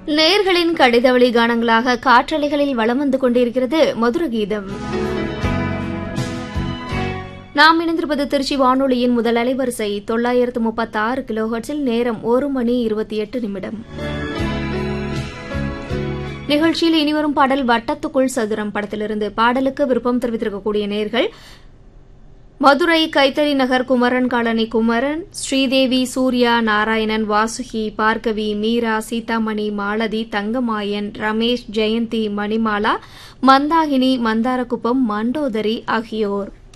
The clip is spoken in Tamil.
நேர்களின் கடிதவழி கானங்களாக காற்றலைகளில் வலம் வந்து கொண்டிருக்கிறது மதுர கீதம் நாம் இணைந்திருப்பது திருச்சி வானொலியின் முதல் அலைவரிசை தொள்ளாயிரத்து முப்பத்தாறு கிலோஹர்ட்ஸில் நேரம் ஒரு மணி இருபத்தி எட்டு நிமிடம் நிகழ்ச்சியில் இனிவரும் பாடல் வட்டத்துக்குள் சதுரம் படத்திலிருந்து பாடலுக்கு விருப்பம் தெரிவித்திருக்கக்கூடிய நேர்கள் மதுரை கைத்தறி நகர் குமரன் காலனி குமரன் ஸ்ரீதேவி சூர்யா நாராயணன் வாசுகி பார்கவி மீரா சீதாமணி மாலதி தங்கமாயன் ரமேஷ் ஜெயந்தி மணிமாலா மந்தாகினி மந்தாரகுப்பம் மண்டோதரி ஆகியோர்